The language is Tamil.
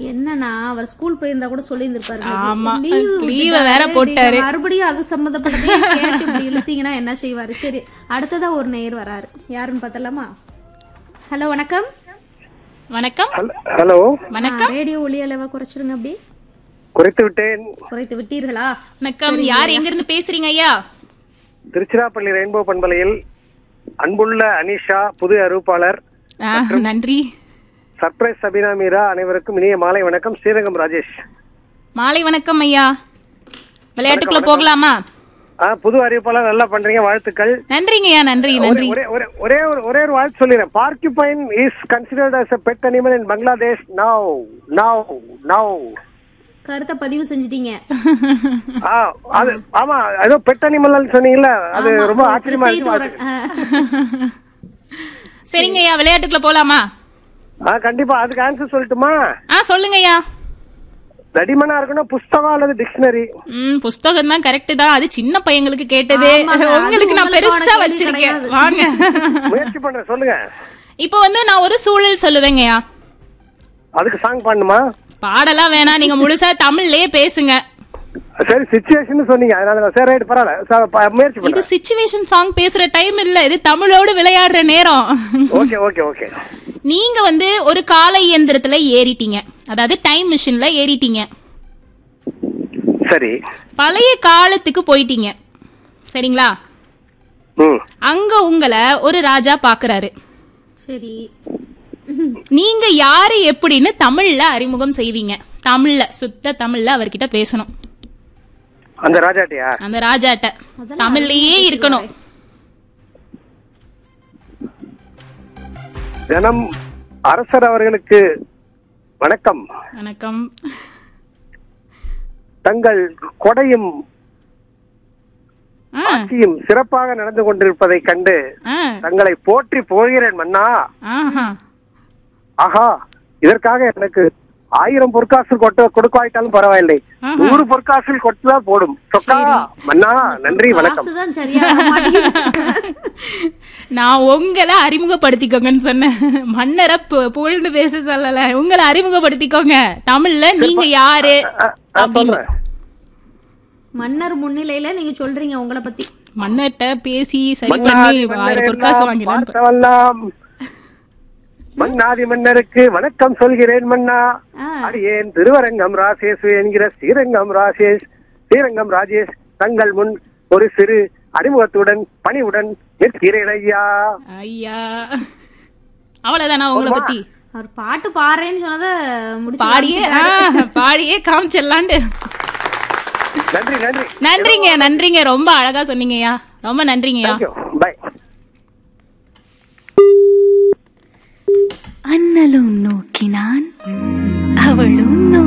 என்னன்னா அவர் ஸ்கூல் போயிருந்தா கூட சொல்லி ஆமா. இருந்திருப்பாரு leave அ வேற போட்டாரு. மறுபடியும் அது சம்பந்தப்பட்டதே கேட்டு இப்படி இழுத்தீங்கன்னா என்ன செய்வாரு சரி அடுத்ததா ஒரு நேயர் வராரு யாருன்னு பார்த்தலாமா ஹலோ வணக்கம் வணக்கம் ஹலோ வணக்கம் ரேடியோ ஒளி அளவை குறைச்சிருங்க அப்படி குறைத்து விட்டேன் குறைத்து விட்டீர்களா வணக்கம் யார் எங்க இருந்து பேசுறீங்க ஐயா திருச்சிராப்பள்ளி ரெயின்போ பண்பலையில் அன்புள்ள அனிஷா புது அறிவிப்பாளர் ஆ, நன்றி சர்ப்ரைஸ் சபீனா மீரா அனைவருக்கும் இனிய மாலை வணக்கம் ஸ்ரீரங்கம் ராஜேஷ் மாலை வணக்கம் ஐயா விளையாட்டுக்குள்ள போகலாமா ஆ, புது அறிவிப்பாளர் நல்லா பண்றீங்க வாழ்த்துக்கள் நன்றிங்க ஐயா நன்றி நன்றி ஒரே ஒரே ஒரே ஒரு ஒரே ஒரு வாழ்த்து சொல்லிடுறேன் porcupine is considered as a pet animal in Bangladesh now now now கருத்தை பதிவு செஞ்சிட்டீங்க ஆ அது ஆமா ஏதோ பெட் அனிமல் சொன்னீங்கல்ல அது ஆமா, ரொம்ப ஒரு ஆச்சரியமா செய்தி இருக்கு ஒரு- ஆ. சரிங்க ஐயா விளையாட்டுக்குள்ள போலாமா ஆ கண்டிப்பா அதுக்கு ஆன்சர் சொல்லட்டுமா ஆ சொல்லுங்க ஐயா தடிமனா இருக்கணும் புஸ்தகம் அல்லது டிக்ஷனரி ம் புஸ்தகம் தான் கரெக்ட் தான் அது சின்ன பையங்களுக்கு கேட்டது ஆமாங்க, அது உங்களுக்கு நான் உங்களுக்கான பெருசா கேள்வி வச்சிருக்கேன் கிடையாது. வாங்க முயற்சி பண்றேன் சொல்லுங்க இப்போ வந்து நான் ஒரு சூழல் சொல்லுவேங்கய்யா அதுக்கு சாங் பாடணுமா பாடலாம் வேணாம் நீங்க முழுசா தமிழ்லயே பேசுங்க சரி சுச்சுவேஷன் சொன்னீங்க அதனால நான் சரி ரைட் பரவாயில்ல ச- ப- முயற்சி இது பண்றேன் சிச்சுவேஷன் சாங் பேசுற டைம் இல்ல இது தமிழோடு விளையாடுற நேரம் ஓகே ஓகே ஓகே நீங்க வந்து ஒரு காலை இயந்திரத்துல ஏறிட்டீங்க அதாவது டைம் மிஷின்ல ஏறிட்டீங்க சரி பழைய காலத்துக்கு போயிட்டீங்க சரிங்களா ம் அங்க உங்களை ஒரு ராஜா பாக்குறாரு சரி நீங்க யாரு எப்படின்னு தமிழ்ல அறிமுகம் செய்வீங்க தமிழ்ல சுத்த தமிழ்ல அவர்கிட்ட பேசணும் அந்த ராஜாட்டியா அந்த ராஜாட்ட அதெல்லாம் தமிழ்லயே இருக்கணும் தினம் அரசர் அவர்களுக்கு வணக்கம் வணக்கம் தங்கள் கொடையும் ஆ, ஆட்சியும் சிறப்பாக நடந்து கொண்டிருப்பதைக் கண்டு ஆ, தங்களை போற்றி போகிறேன் மன்னா ஆஹா. ஆஹா இதற்காக எனக்கு ஆயிரம் பொற்காசு கொட்ட கொடுக்காவிட்டாலும் பரவாயில்லை ஆஹா. நூறு பொற்காசு கொட்டுதான் போடும் சொக்கா மன்னா நன்றி வணக்கம் காசுதான் சரியா வர மாட்டேங்குது. நான் உங்களை அறிமுகப்படுத்திக்கோங்கன்னு சொன்னேன் மன்னரை பு- புகழ்ந்து பேச சொல்லல உங்களை அறிமுகப்படுத்திக்கோங்க தமிழ்ல நீங்க யாரு அ- அ, சொல்றேன் மன்னர் முன்னிலையில நீங்க சொல்றீங்க உங்களை பத்தி மன்னர்கிட்ட பேசி சரி பண்ணி மன்னாதி ஆயிரம் மன்னர் பொற்காசு எல்லாம் வாங்கிடலாம் பார்த்தவெல்லாம் மன்னாதி மன்னருக்கு வணக்கம் சொல்கிறேன் மன்னா ஆ. அடியேன் திருவரங்கம் ராசேஷ் என்கிற ஸ்ரீரங்கம் ராசேஷ் ஸ்ரீரங்கம் ராஜேஷ் தங்கள் முன் ஒரு சிறு அறிமுகத்துடன் பணிவுடன் நிற்கிறேன் ஐயா ஐயா அவ்வளவுதானா உங்களை பத்தி அவர் பாட்டு பாடுறேன்னு சொன்னதை முடிச்சு பாடியே ஆ, பாடியே காமிச்சிடலான்ட்டு நன்றி நன்றி நன்றிங்க நன்றிங்க ரொம்ப அழகா சொன்னீங்கய்யா ரொம்ப நன்றிங்கய்யா தேங்க்யூ பை அண்ணலும் நோக்கினான் அவளும்